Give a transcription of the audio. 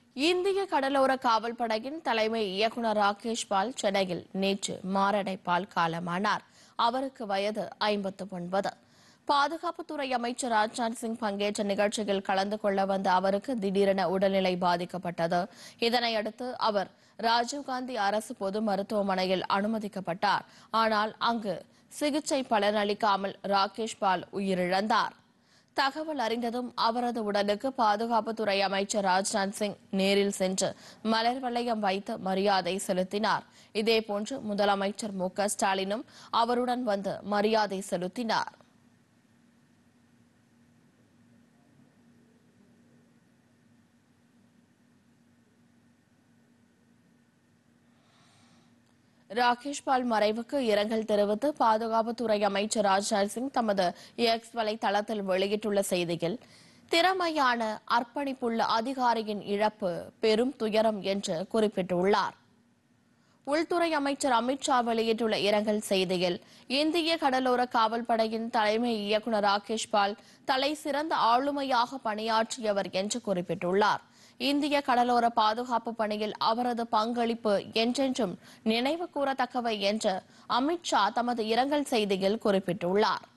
இந்திய கடலோர காவல் படையின் தலைமை இயக்குனர் ராகேஷ் பால் சென்னையில் நேற்று மாரடைப்பால் காலமானார் அவருக்கு வயது ஐம்பத்து ஒன்பது பாதுகாப்புத்துறை அமைச்சர் ராஜ்நாத் சிங் பங்கேற்ற நிகழ்ச்சியில் கலந்து கொள்ள வந்த அவருக்கு திடீரென உடல்நிலை பாதிக்கப்பட்டது இதனையடுத்து அவர் ராஜீவ்காந்தி அரசு பொது மருத்துவமனையில் அனுமதிக்கப்பட்டார் ஆனால் அங்கு சிகிச்சை பலனளிக்காமல் ராகேஷ் பால் உயிரிழந்தார் தகவல் அறிந்ததும் அவரது உடலுக்கு பாதுகாப்புத்துறை அமைச்சர் ராஜ்நாத் சிங் நேரில் சென்று மலர் வளையம் வைத்து மரியாதை செலுத்தினார் இதேபோன்று முதலமைச்சர் மு க ஸ்டாலினும் அவருடன் வந்து மரியாதை செலுத்தினார் ராகேஷ் பால் மறைவுக்கு இரங்கல் தெரிவித்து பாதுகாப்புத்துறை அமைச்சர் ராஜ்நாத் சிங் தமது எக்ஸ் வலைதளத்தில் வெளியிட்டுள்ள செய்தியில் திறமையான அர்ப்பணிப்புள்ள அதிகாரியின் இழப்பு பெரும் துயரம் என்று குறிப்பிட்டுள்ளார் உள்துறை அமைச்சர் அமித்ஷா வெளியிட்டுள்ள இரங்கல் செய்தியில் இந்திய கடலோர காவல் படையின் தலைமை இயக்குநர் ராகேஷ் பால் தலை சிறந்த ஆளுமையாக பணியாற்றியவர் என்று குறிப்பிட்டுள்ளார் இந்திய கடலோர பாதுகாப்பு பணியில் அவரது பங்களிப்பு என்றென்றும் நினைவு கூறத்தக்கவை என்று அமித்ஷா தமது இரங்கல் செய்தியில் குறிப்பிட்டுள்ளார்